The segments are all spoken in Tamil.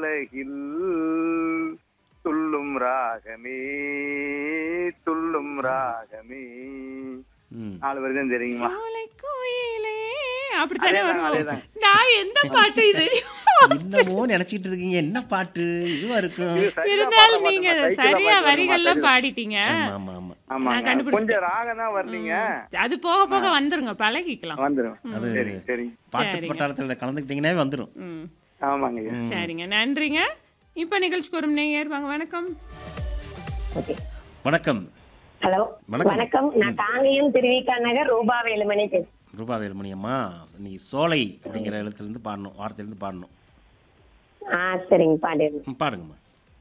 அழகில் துள்ளும் ராகமே துள்ளும் ராகமே ம் நாலு பேர் தான் தெரியுமா சோலை கோயிலே அப்படித்தானே அதேதான், வரும் அதேதான். நான் எந்த பாட்டு இது என்னமோ நினைச்சிட்டு இருக்கீங்க என்ன பாட்டு இதுவா இருக்கும் இது சரியா இருந்தாலும் பாட நீங்க மாட்டோமா? சைக்கிள்ல சரியா பாட்டு வருமா? வரிகள்லாம் சைக்கிள். பாடிட்டீங்க ஆமா ஆமா ஆமா ஆமாங்க நான் கண்டுபிடிச்சிட்டேன். கொஞ்சம் ராகம் தான் வரலீங்க அது போக போக வந்துருங்க பழகிக்கலாம் வந்துடும் அது சரி சரி பாட்டு சரிங்க. பட்டாளத்துல கலந்துக்கிட்டீங்கன்னாவே வந்துடும் ம் ஆமாங்க ஐயா. சரிங்க நன்றிங்க இப்ப நிகழ்ச்சிக்கு வரும் நேயர் வாங்க வணக்கம் ஓகே வணக்கம் ஹலோ வணக்கம். வணக்கம் நான் காங்கேயம் திருவிக்கா நகர் ரூபா வேலுமணி பேசுறேன் ரூபா வேலுமணி அம்மா இன்னைக்கு சோலை அப்படிங்கிற எழுத்துலேருந்து பாடணும் வார்த்தையிலேருந்து பாடணும் ஆ சரிங்க பாடிடுங்க ம், பாடுங்கம்மா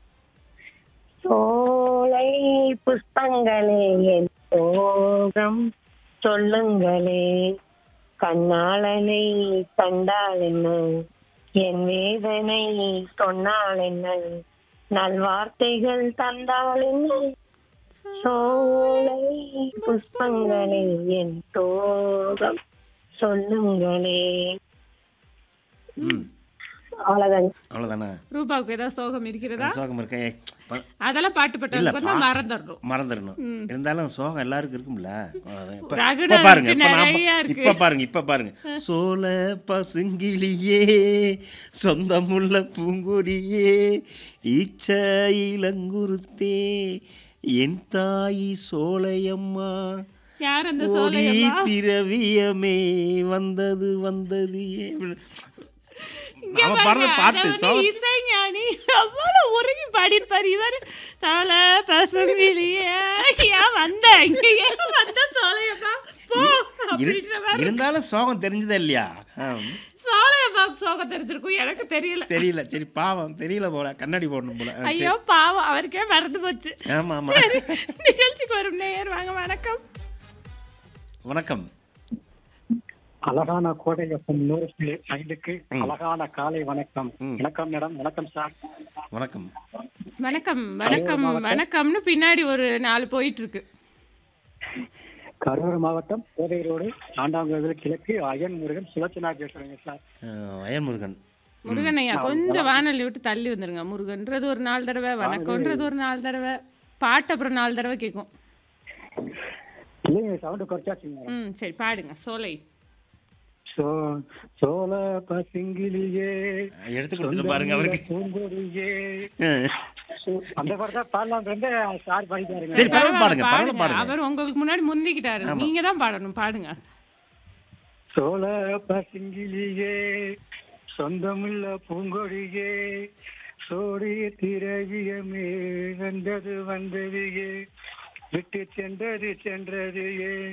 சோலை புஷ்பங்களே என் சோகம் சொல்லுங்களே கண்ணாளனை கண்டால் என்ன என் வேதனை சொன்னால் என்ன நல்வார்த்தைகள் தந்தால் என்ன சோலை புஷ்பங்களே என் சோகம் சொல்லுங்களே ம் அவ்வளவுதாங்க அவ்வளோதானே ரூபாவுக்கு ஏதாவது சோகம் இருக்கிறதா சோகம் இருக்கே ப- அதெல்லாம் பாட்டு இல்ல, பட்டதுக்கு வந்து பா- மறந்துடணும் மறந்துடணும் இருந்தாலும் சோகம் எல்லாருக்கும் இருக்கும்ல இப்ப- ரகுநாதனுக்கு இப்ப பாருங்க இப்ப நான் நிறைய இருக்கு. இப்ப பாருங்க இப்ப பாருங்க சோல பசுங்கிளியே சொந்தமுள்ள பூங்கொடியே ஈச்ச இளங்குருத்தே என் தாயி சோலையம்மா யார் அந்த கோடி சோலையம்மா திரவியமே வந்தது வந்தது ஏ- இங்க அவன் பாருங்க, பாடுறது பாட்டு அதாவது சோகம் இசைஞானி அவ்வளவு உருகி பாடியிருப்பாரு இவரு தலை பசுங்கிலியே ஏன் வந்த இங்க ஏன் வந்த சோலையப்பா போ இரு- அப்படின்ற மாதிரி இருந்தாலும் சோகம் தெரிஞ்சதா இல்லையா ஆம். சோலையப்பாவுக்கு சோகம் தெரிஞ்சிருக்கும் எனக்கு தெரியல தெரியல சரி பாவம் தெரியல போல கண்ணாடி போடணும் போல ஆ, சரி. ஐயோ பாவம் அவருக்கே மறந்து போச்சு ஆமா ஆமா சரி, நிகழ்ச்சிக்கு வரும் நேயர் வாங்க வணக்கம் வணக்கம் அழகான கோடை வெப்பம் நூறு புள்ளி ஐந்துக்கு அழகான காலை வணக்கம் ம். வணக்கம் மேடம் வணக்கம் சார் வணக்கம் வணக்கம் வணக்கம் வணக்கம்னு பின்னாடி ஒரு நாலு போயிட்டு இருக்கு கரூர் மாவட்டம் கோதை ரோடு ஆண்டாங்கோவில் கிழக்கு அயன் முருகன் சுலோச்சனா பேசுறேங்க சார் அஹ், வயல் முருகன் முருகன் ஐயா கொஞ்சம் வானொலி விட்டு தள்ளி வந்துருங்க முருகன்றது ஒரு நாலு தடவை வணக்கம்ன்றது ஒரு நாலு தடவை பாட்டு அப்புறம் நாலு தடவை கேட்கும் இல்லைங்க சவுண்டு குறைச்சாச்சுங்க ம் சரி பாடுங்க சோலை சோ சோழ பசிங்கிலியே எடுத்து கொடுத்துட்டு பாருங்க அவருக்கு பூங்கொடியே அஹ். சு- அந்த பாட்டு தான் பாடலாம் வந்து சார் பாடிட்டாருங்க சரி பரவாயில்ல பாடுங்க பாடுங்க. பரவாயில்ல பாடுங்க அவர் உங்களுக்கு முன்னாடி முந்திக்கிட்டாரு நீங்க தான் பாடணும் பாடுங்க சோழ பசிங்கிலியே சொந்தமுள்ள பூங்கொடியே சோடிய திரவியமே வந்தது வந்ததுயே விட்டு சென்றது சென்றது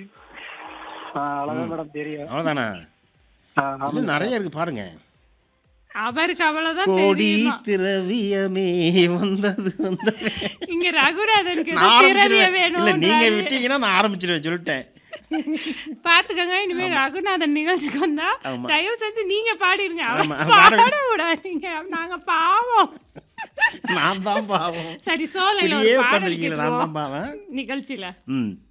அழகா மேடம் தெரியும் அவ்வளோதானா ஆ, ஆமா. இன்னும் நிறைய இருக்கு பாடுங்க அவருக்கு அவ்வளவுதான் கோடி தெரியுமா திரவியமே வந்தது வந்தது இங்க ரகுநாதனுக்கு நான் ஏதோ திரவிய ஆரம்பிச்சிருவேன் இல்ல நீங்க வேணும் விட்டீங்கன்னா நான் ஆரம்பிச்சிருவேன் சொல்லிட்டேன் பாத்துக்கங்க இனிமே ரகுநாதன் நிகழ்ச்சிக்கு வந்தா ஆமா. தயவு செஞ்சு நீங்க பாடிருங்க ஆமா, அவர் பாட பாட விடாதீங்க நாங்க பாவம் நான் தான் பாவம் சரி சோலையில இப்படியே ஒரு பாடல் உட்காந்துருக்கீங்களா நான் கேட்டுருவோம் தான் பாவம் நிகழ்ச்சியில ம்